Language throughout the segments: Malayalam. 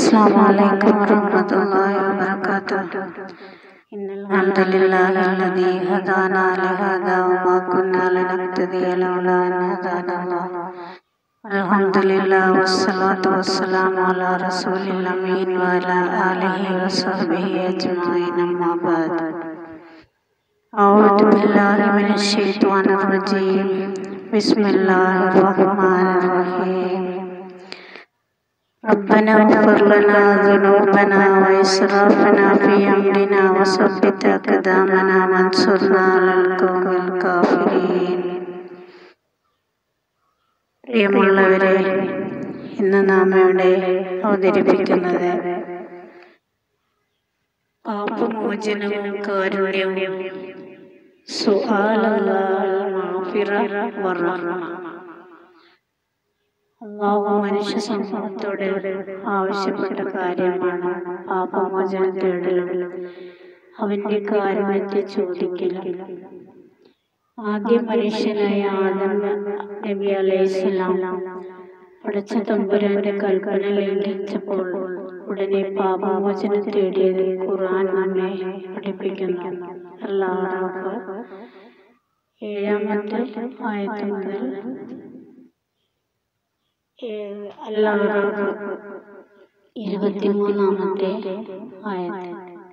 السلام عليكم ورحمة الله وبركاته إن الحمد لله الذي هدانا لهذا وما كنا لنهتدي لولا أن هدانا الله الحمد لله والصلاة والسلام على رسول الأمين وعلى آله وصحبه أجمعين أما بعد أعوذ بالله من الشيطان الرجيم بسم الله الرحمن الرحيم ربنا اغفر لنا ذنوبنا وإسرافنا في أمرنا وثبت أقدامنا وانصرنا على القوم الكافرين പ്രിയമുള്ളവരെ ഇന്ന് നാം ഇവിടെ അവതരിപ്പിക്കുന്നത് പാപമോചനവും കാരുണ്യവും സുആലല്ലാഹ് മാഫിറ വറഹ്മ അള്ളാഹു മനുഷ്യ സമൂഹത്തോട് ആവശ്യപ്പെട്ട കാര്യമാണ് പാപമോചന തേടലും അവന്റെ കാരുണ്യത്തെ ചോദിക്കലും ആദ്യ മനുഷ്യനായ ആദം നബി അലൈഹിസ്സലാം പടച്ച തമ്പുരാന്റെ കൽപ്പന ലംഘിച്ചപ്പോൾ ഉടനെ പാപമോചനം തേടിയത് ഖുർആൻ നമ്മെ പഠിപ്പിക്കുന്നു അല്ലാഹ് ഏഴാമത്തെ ആയത്ത് മുതൽ അല്ലാഹ് ഇരുപത്തിമൂന്നാമത്തെ ആയത്ത്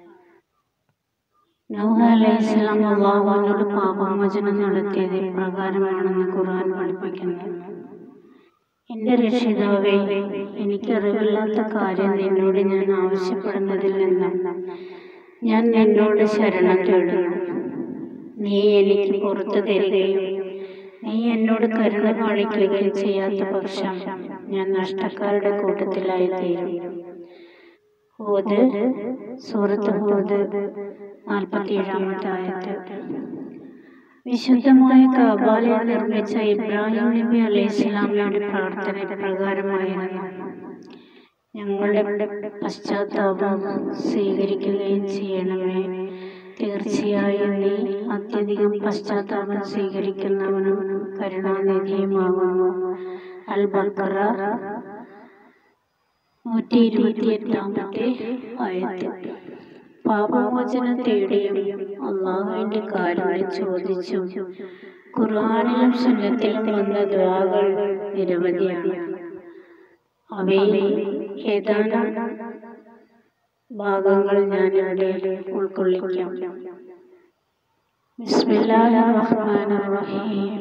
നൂഹ് അലൈഹിസ്സലാം അള്ളാഹുവിനോട് പാപമോചനം നടത്തിയത് ഇപ്രകാരമാണെന്ന് ഖുർആൻ പഠിപ്പിക്കുന്നു എന്റെ രക്ഷിതാവേ എനിക്കറിവില്ലാത്ത കാര്യം നിന്നോട് ഞാൻ ആവശ്യപ്പെടുന്നതിൽ നിന്ന് ഞാൻ നിന്നോട് ശരണം തേടുന്നു നീ എനിക്ക് പുറത്തു തരികയും നീ എന്നോട് കരുണ കാണിക്കുകയും ചെയ്യാത്ത പക്ഷം ഞാൻ നഷ്ടക്കാരുടെ കൂട്ടത്തിലായി തീരും ഹൂദ് സൂറത്ത് ഹൂദ് നാൽപ്പത്തിയേഴാമത്തെ ആയത്ത് വിശുദ്ധമായ കാബാലയം നിർമ്മിച്ച ഇബ്രാഹിം നബി അലൈഹി സ്വലാമിയുടെ പ്രാർത്ഥന പ്രകാരമായിരുന്നു ഞങ്ങളുടെ പശ്ചാത്താപം സ്വീകരിക്കുകയും ചെയ്യണമേ തീർച്ചയായും നീ അത്യധികം പശ്ചാത്താപം സ്വീകരിക്കുന്നവനും കരുണാനിധിയുമാകുന്നു അൽ ബക്കറ നൂറ്റി ഇരുപത്തിയെട്ടാമത്തെ ആയത്ത് പാപമോചനം തേടിയും അള്ളാഹുവിന്റെ കാര്യം ചോദിച്ചും ഖുർആാനിലും സുന്നത്തിലും വന്ന ദ്വാകൾ നിരവധിയാണ് അവയിൽ ഏതാനും ഭാഗങ്ങൾ ഞാൻ ഇവിടെ ഉൾക്കൊള്ളിക്കാം ബിസ്മില്ലാഹിർ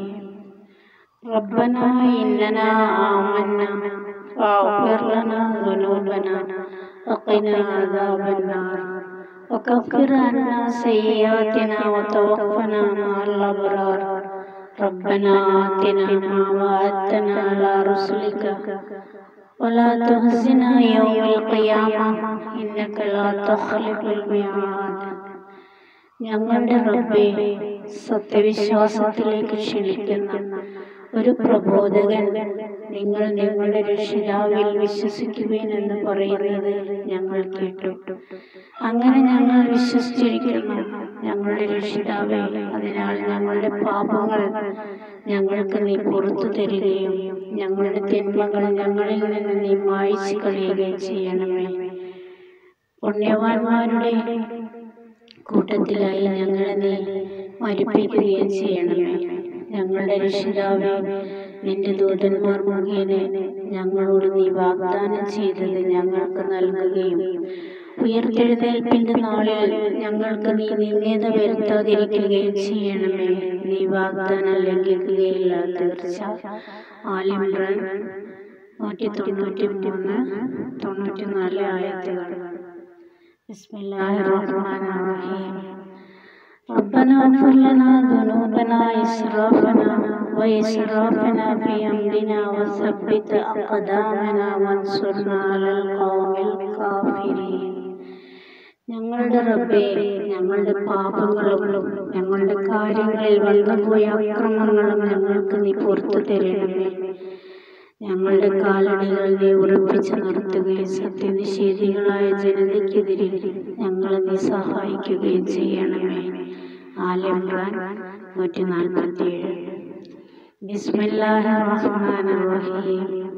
ربنا إننا آمنا فاغفر لنا ذنوبنا وقنا عذاب النار وكفر عنا سيئاتنا وتوفنا مع الأبرار ربنا آتنا ما وعدتنا على رسلك ولا تخزنا يوم القيامة إنك لا تخلف الميعاد ഞങ്ങളുടെ റബ്ബെ സത്യവിശ്വാസത്തിലേക്ക് ക്ഷണിക്കുന്ന ഒരു പ്രബോധകൻ നിങ്ങൾ നിങ്ങളുടെ രക്ഷിതാവിൽ വിശ്വസിക്കുവേൻ എന്ന് പറയുന്നത് ഞങ്ങൾ കേട്ടു അങ്ങനെ ഞങ്ങൾ വിശ്വസിച്ചിരിക്കുന്നു ഞങ്ങളുടെ രക്ഷിതാവെ അതിനാൽ ഞങ്ങളുടെ പാപങ്ങൾ ഞങ്ങൾക്ക് നീ പുറത്തു തരികയും ഞങ്ങളുടെ തിന്മകൾ ഞങ്ങളിൽ നിന്ന് നീ മായിച്ചു കളയുകയും ചെയ്യണമേ പുണ്യവാന്മാരുടെ കൂട്ടത്തിലായി ഞങ്ങളെ നീ മരിപ്പിക്കുകയും ചെയ്യണമേ ഞങ്ങളുടെ രക്ഷിതാവേ നിന്റെ ദൂതന്മാർ മുഖേന ഞങ്ങളോട് നീ വാഗ്ദാനം ചെയ്തത് ഞങ്ങൾക്ക് നൽകുകയും ഉയർത്തെഴുന്നേൽപ്പിന്റെ നാളിൽ ഞങ്ങൾക്ക് നീ നിന്ദത വരുത്താതിരിക്കുകയും ചെയ്യണമേ നീ വാഗ്ദാനം ലംഘിക്കുകയില്ല തീർച്ച ആലിമ്രാൻ നൂറ്റി തൊണ്ണൂറ്റി മൂന്ന് തൊണ്ണൂറ്റി നാല് ആയത്തുകൾ ബിസ്മില്ലാഹിർ റഹ്മാനിർ റഹീം ربنا اغفر لنا ذنوبنا إسرافنا وإسرافنا في أمرنا وثبت أقدامنا وانصرنا على القوم الكافرين ഞങ്ങളുടെ റബ്ബേ ഞങ്ങളുടെ പാപങ്ങളും ഞങ്ങളുടെ കാര്യങ്ങളിൽ വന്നുപോയ അക്രമങ്ങളും ഞങ്ങൾക്ക് നീ പുറത്തു തരണമേ ഞങ്ങളുടെ കാലടികൾ നീ ഉറപ്പിച്ചു നിർത്തുകയും സത്യനിഷേധികളായ ജനതയ്ക്കെതിരെ ഞങ്ങളെ നീ സഹായിക്കുകയും ചെയ്യണമേ ആലിമ്രാൻ നൂറ്റി നാൽപ്പത്തി ഏഴ് ബിസ്മില്ലാഹിർ റഹ്മാനിർ റഹീം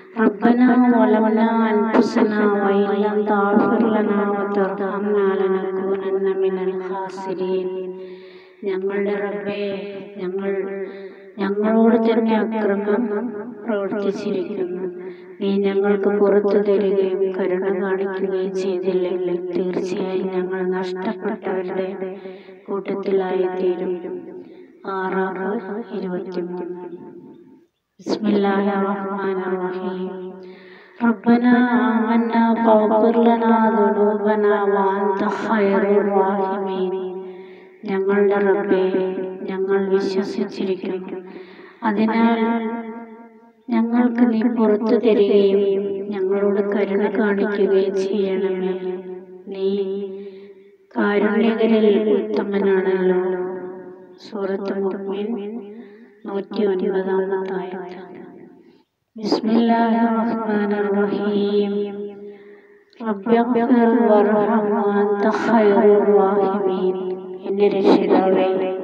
ربنا ظلمنا أنفسنا وإن لم تغفر لنا وترحمنا لنكونن من الخاسرين ഞങ്ങളുടെ റബ്ബേ ഞങ്ങൾ ഞങ്ങളോട് തന്നെ അക്രമം പ്രവർത്തിച്ചിരിക്കുന്നു നീ ഞങ്ങൾക്ക് പുറത്തു തരികയും കരുണ കാണിക്കുകയും ചെയ്തില്ലെങ്കിൽ തീർച്ചയായും ഞങ്ങൾ നഷ്ടപ്പെട്ടവരുടെ കൂട്ടത്തിലായിത്തീരും ആറാറ് ഇരുപത്തിമൂന്ന് بسم الله الرحمن الرحيم ربنا آمنا فاغفر لنا ذنوبنا وأنت خير الراحمين ഞങ്ങളുടെ റബ്ബേ ഞങ്ങൾ വിശ്വസിച്ചിരിക്കുന്നു അതിനാൽ ഞങ്ങൾക്ക് നീ പുറത്തു തരികയും ഞങ്ങളോട് കരുണ കാണിക്കുകയും ചെയ്യണമേ നീ കാരുണ്യകരിൽ ഉത്തമനാണല്ലോ സൂറത്ത് മുഅ്മിൻ നൂറ്റി ഒൻപതാമത്തെ ആയത്ത് ബിസ്മില്ലാഹിർ റഹ്മാനിർ റഹീം റബ്ബി ഗ്ഫിർ വർഹം വഅൻത ഖൈറുർ റഹീമീൻ എന്റെ രക്ഷിതാവേ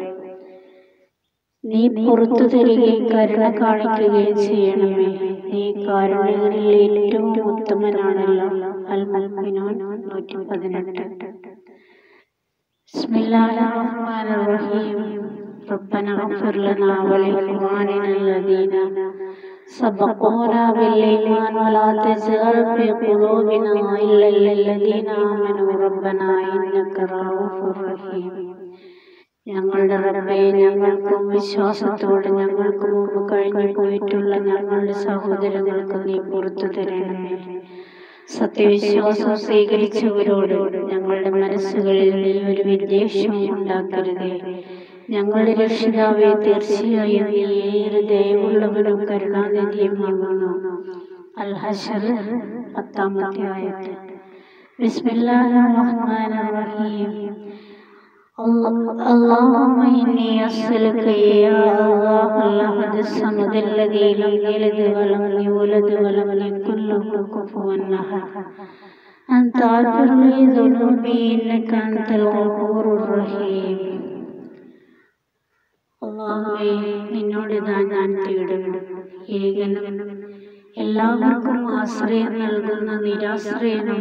നീ പുറത്തു തരികയും കരുണ കാണിക്കുകയും ചെയ്യണമേ നീ കാരുണ്യങ്ങളിൽ ഏറ്റവും ഉത്തമനാണല്ലോ അൽ മുഅ്മിനൂൻ നൂറ്റി പതിനെട്ട് ബിസ്മില്ലാഹിർ റഹ്മാനിർ റഹീം ربنا اغفر لنا ولإخواننا الذين سبقونا بالإيمان ولا تجعل في قلوبنا إلا للذين آمنوا ربنا إنك رؤوف رحيم ഞങ്ങളുടെ റബ്ബേ ഞങ്ങൾക്കും വിശ്വാസത്തോടെ ഞങ്ങൾക്ക് മുമ്പ് കഴിഞ്ഞു പോയിട്ടുള്ള ഞങ്ങളുടെ സഹോദരങ്ങൾക്ക് നീ പുറത്തു തരണമേ സത്യവിശ്വാസം സ്വീകരിച്ചവരോട് ഞങ്ങളുടെ മനസ്സുകളിൽ നീ ഒരു വിദ്വേഷവും ഉണ്ടാക്കരുതേ ഞങ്ങളുടെ രക്ഷിതാവെ തീർച്ചയായും നീ ഏറെ ദയവുള്ളവനും കരുണാനിധിയുമാകുന്നു അൽ ഹഷർ പത്താമത്തെ ആയത്ത് ബിസ്മില്ലാഹിർ റഹ്മാനിർ റഹീം اللهم إني أسألك يا الله الأحد الصمد الذي لم يلد ولم يولد ولم يكن له كفوا أحد أن تغفر لي ذنوبي إنك أنت الغفور الرحيم അള്ളാഹുവേ നിന്നോട് ഇതാ ഞാൻ തേടുന്നു ഏകനും എല്ലാവർക്കും ആശ്രയം നൽകുന്ന നിരാശ്രയനും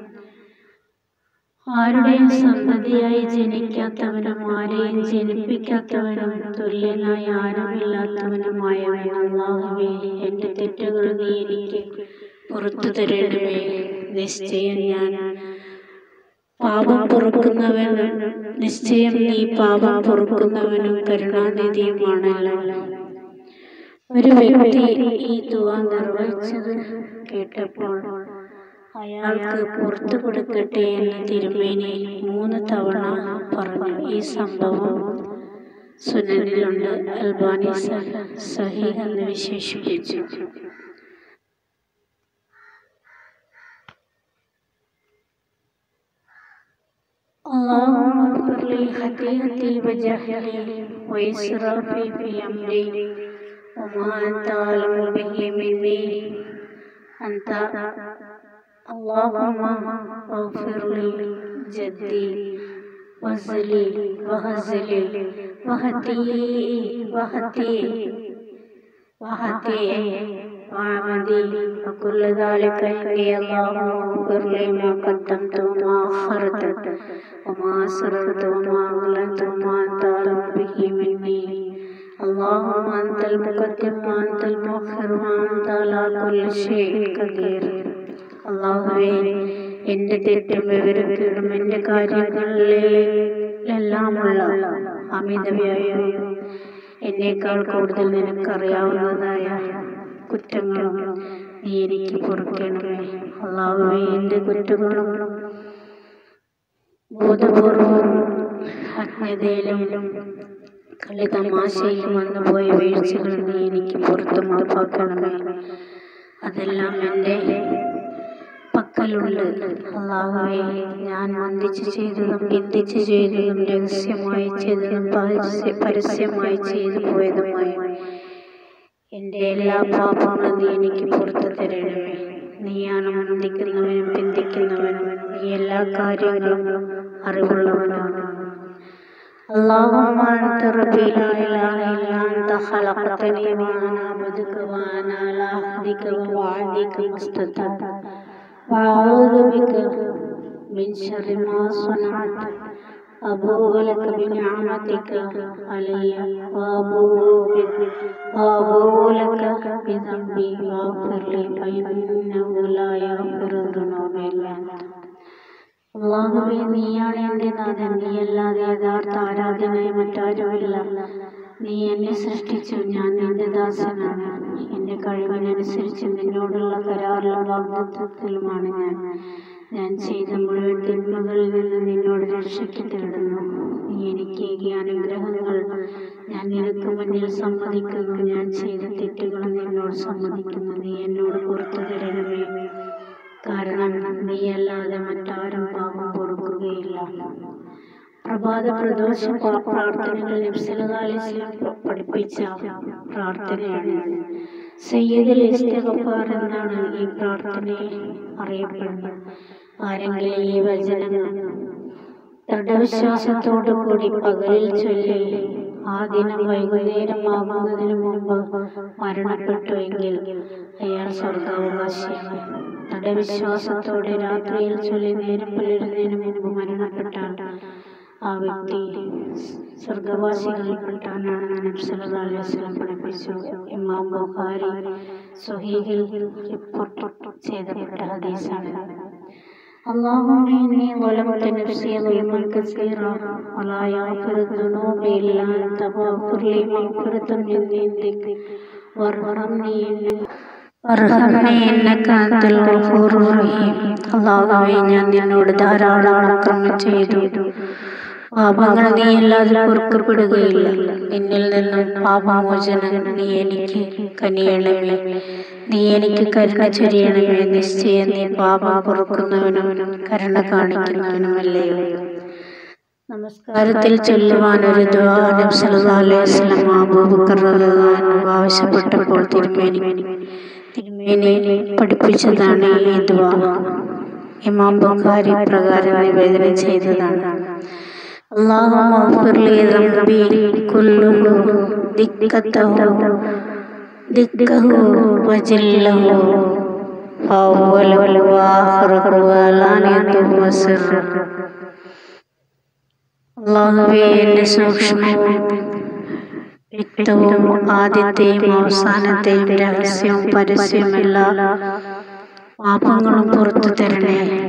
ആരുടെയും സന്തതിയായി ജനിക്കാത്തവനും ആരെയും ജനിപ്പിക്കാത്തവനും തുല്യനായി ആരുമില്ലാത്തവനുമായവൻ അള്ളാഹുവേ എൻ്റെ തെറ്റുകൾ നീ എനിക്ക് പുറത്തു തരണമേ നിശ്ചയം ഞാൻ പാപം പൊറുക്കുന്നവനും നിശ്ചയം നീ പാപം പൊറുക്കുന്നവനും കരുണാനിധിയുമാണല്ലോ ഒരു വ്യക്തി ഈ തുക നിർവഹിച്ചത് കേട്ടപ്പോൾ അയാൾക്ക് പുറത്തു കൊടുക്കട്ടെ എന്ന് തിരുമേനി മൂന്ന് തവണ പറഞ്ഞു ഈ സംഭവം സുനനിലുണ്ട് അൽബാനി സഹീഹ് എന്ന് വിശേഷിപ്പിച്ചു اللهم اغفر لي خطيئتي وجهلي وإسرافي في أمري وما أنت أعلم به مني أنت اللهم اغفر لي جدي وزلي وهزلي وهتي وهتي وهتي وعمدي وكل ذلك عندي اللهم اغفر لي ما قدمت وما أخرت وما أسررت وما أعلنت وما أنت أعلم به مني اللهم أنت المقدم وأنت المؤخر وأنت على كل شيء قدير അള്ളാഹുവേ എൻ്റെ തെറ്റും വിവരക്കേടും എൻ്റെ കാര്യങ്ങളിലെല്ലാമുള്ള അമിതവ്യായും എന്നേക്കാൾ കൂടുതൽ നിനക്കറിയാവുന്നതായ കുറ്റങ്ങളും നീ എനിക്ക് പൊറുക്കണമേ അള്ളാഹുവേ എൻ്റെ കുറ്റങ്ങളും ബോധപൂർവവും അജ്ഞതയിലും കളി തമാശയിലും വന്നുപോയ വീഴ്ചകൾ നീ എനിക്ക് പുറത്തു മാപ്പാക്കണമേ അതെല്ലാം എൻ്റെ പക്കലുണ്ട് അള്ളാഹുവേ ഞാൻ വന്ദിച്ച് ചെയ്തതും നിന്ദിച്ച് ചെയ്തതും രഹസ്യമായി ചെയ്തതും പരസ്യ- പരസ്യമായി ചെയ്തു പോയതുമായ എൻ്റെ എല്ലാ പാപങ്ങളും നീ എനിക്ക് പുറത്തു തരണമേ നീയാണ് വന്ദിക്കുന്നവനും പിന്തിക്കുന്നവനും നീ എല്ലാ കാര്യങ്ങളും അറിവുള്ളവനാണ് اللهم أنت ربي لا إله إلا أنت خلقتني وأنا عبدك وأنا على عهدك ووعدك ما استطعت وأعوذ بك من شر ما صنعت أبوء لك بنعمتك علي وأبوء بك وأبوء لك بذنبي فاغفر لي فإنه لا يغفر الذنوب إلا أنت അള്ളാഹുവേ നീയാണ് എൻ്റെ നാഥൻ നീയല്ലാതെ യഥാർത്ഥ ആരാധനയെ മറ്റാരുമില്ല നീ എന്നെ സൃഷ്ടിച്ചു ഞാൻ നിന്റെ ദാസനാണ് എൻ്റെ കഴിവിനനുസരിച്ച് നിന്നോടുള്ള കരാറിലും വാഗ്ദത്വത്തിലുമാണ് ഞാൻ ഞാൻ ചെയ്ത മുഴുവൻ തിന്മകളിൽ നിന്ന് നിന്നോട് രക്ഷയ്ക്ക് തേടുന്നു നീ എനിക്ക് ഈ അനുഗ്രഹങ്ങൾ ഞാൻ നിനക്ക് മുന്നിൽ സമ്മതിക്കുന്നു ഞാൻ ചെയ്ത തെറ്റുകൾ നിന്നോട് സമ്മതിക്കുന്നു നീ എന്നോട് പുറത്തു തരണമേ കാരണം നീയല്ലാതെ മറ്റാരും പാപം പൊറുക്കുകയില്ല പ്രഭാത പ്രദോഷ പ- പ്രാർത്ഥനകൾ നബ്സലകാലിസ്ലം പഠിപ്പിച്ച പ്രാർത്ഥനയാണ് സയ്യിദുൽ ഇസ്തിഗ്ഫാർ എന്നാണ് ഈ പ്രാർത്ഥന അറിയപ്പെടുന്നത് ആരെങ്കിലും ഈ വചനങ്ങൾ ദൃഢവിശ്വാസത്തോടു കൂടി പകലിൽ ചൊല്ലി ആ ദിനം വൈകുന്നേരമാകുന്നതിന് മുമ്പ് മരണപ്പെട്ടു എങ്കിൽ അയാൾ സ്വർഗാവകാശിയാണ് ദൃഢവിശ്വാസത്തോടെ രാത്രിയിൽ ചൊല്ലി നേരം പുലരുന്നതിന് മുമ്പ് മരണപ്പെട്ടാൽ ആ വ്യക്തി സ്വർഗവാസികളിൽപ്പെട്ടാണെന്ന് നബ്സല്ലാ അലൈഹി വസല്ലം പഠിപ്പിച്ചു ഇമാം ബുഖാരി സ്വഹീഹിൽ റിപ്പോർട്ട് ചെയ്തപ്പെട്ട ഹദീസാണ് اللهم إني ظلمت نفسي ظلما كثيرا ولا يغفر الذنوب إلا أنت فاغفر لي مغفرة من عندك وارحمني إنك വറഹമേ എന്നക അന്തൽ ഗഫൂറുർ റഹീം അല്ലാഹുവേ ഞാൻ നിന്നോട് ധാരാളം അക്രമം ചെയ്തു പാപങ്ങൾ നീ അല്ലാതെ പൊറുക്കപ്പെടുകയില്ല എന്നിൽ നിന്നും പാപമോചനം നീ എനിക്ക് കനിയണമേ നീ എനിക്ക് കരുണ ചൊരിയണമേ നിശ്ചയം നീ പാപം പൊറുക്കുന്നവനും കരുണ കാണിക്കുന്നവനുമല്ലയോ നമസ്കാരത്തിൽ ചൊല്ലുവാൻ ഒരു ദുആ നബി സല്ലല്ലാഹു അലൈഹി വസല്ലം അബൂബക്കർ റളിയല്ലാഹു അൻഹു ആവശ്യപ്പെട്ടപ്പോൾ തിരുമേനി തിരുമേനി പഠിപ്പിച്ചതാണ് ഈ ദുആ ഇമാം ബുഖാരി പ്രകാരം നിവേദനം ചെയ്തതാണ് اللهم اغفر لي ذنبي كله دكته دكه وجله فأوله وآخره وعلانيته وسره അള്ളാഹുവേ എൻ്റെ സൂക്ഷ്മവും വ്യക്തവും ആദ്യത്തെയും അവസാനത്തെയും രഹസ്യവും പരസ്യവും എല്ലാ പാപങ്ങളും പുറത്തു തരണേ